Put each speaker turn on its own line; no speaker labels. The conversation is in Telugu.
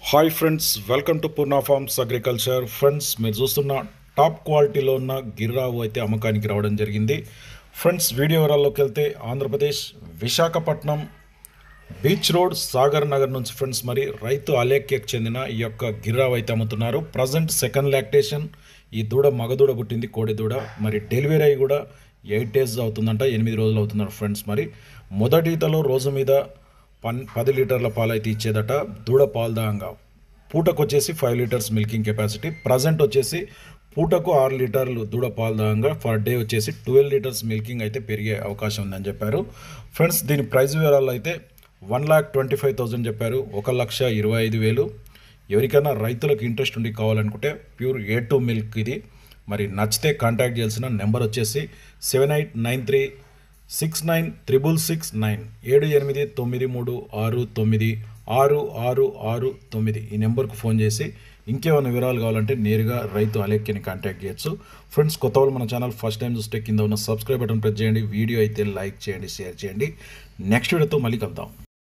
hi friends welcome to Purna farms agriculture friends మీరు చూస్తున్న టాప్ క్వాలిటీలో ఉన్న గిర్రావు అయితే అమ్మకానికి రావడం జరిగింది ఫ్రెండ్స్ వీడియో వివరాల్లోకి వెళ్తే ఆంధ్రప్రదేశ్ విశాఖపట్నం బీచ్ రోడ్ సాగర్ నగర్ నుంచి ఫ్రెండ్స్ మరి రైతు అలేఖ్యకు చెందిన ఈ యొక్క గిర్రావు అయితే అమ్ముతున్నారు ప్రజెంట్ సెకండ్ లాక్టేషన్ ఈ దూడ మగదూడ పుట్టింది కోడి దూడ మరి డెలివరీ అయ్యి కూడా ఎయిట్ డేస్ అవుతుందంట ఎనిమిది రోజులు అవుతున్నారు ఫ్రెండ్స్ మరి మొదటి ఈతలో రోజు మీద పన్ పది లీటర్ల పాలు అయితే ఇచ్చేదట దూడ పాలు దాంగా పూటకు వచ్చేసి five litres milking capacity present వచ్చేసి పూటకు ఆరు లీటర్లు దూడ పాలు దాంగా ఫర్ డే వచ్చేసి ట్వెల్వ్ లీటర్స్ మిల్కింగ్ అయితే పెరిగే అవకాశం ఉందని చెప్పారు ఫ్రెండ్స్ దీని ప్రైస్ వివరాలు అయితే one lakh twenty five thousand చెప్పారు ఒక లక్ష ఇరవై ఐదు వేలు ఎవరికైనా రైతులకు ఇంట్రెస్ట్ ఉండి కావాలనుకుంటే ప్యూర్ ఏ టూ మిల్క్ ఇది మరి నచ్చితే కాంటాక్ట్ చేయాల్సిన నెంబర్ వచ్చేసి seven eight nine three six nine triple six nine ఏడు ఎనిమిది తొమ్మిది మూడు ఆరు తొమ్మిది ఆరు ఆరు ఆరు తొమ్మిది ఈ నెంబర్కు ఫోన్ చేసి ఇంకేమైనా వివరాలు కావాలంటే నేరుగా రైతు అలెక్కిని కాంటాక్ట్ చేయొచ్చు ఫ్రెండ్స్ కొత్త వాళ్ళు మన ఛానల్ ఫస్ట్ టైం చూస్తే కింద ఉన్న సబ్స్క్రైబ్ బటన్ ప్రెస్ చేయండి వీడియో అయితే లైక్ చేయండి షేర్ చేయండి నెక్స్ట్ వీడియోతో మళ్ళీ కలుద్దాం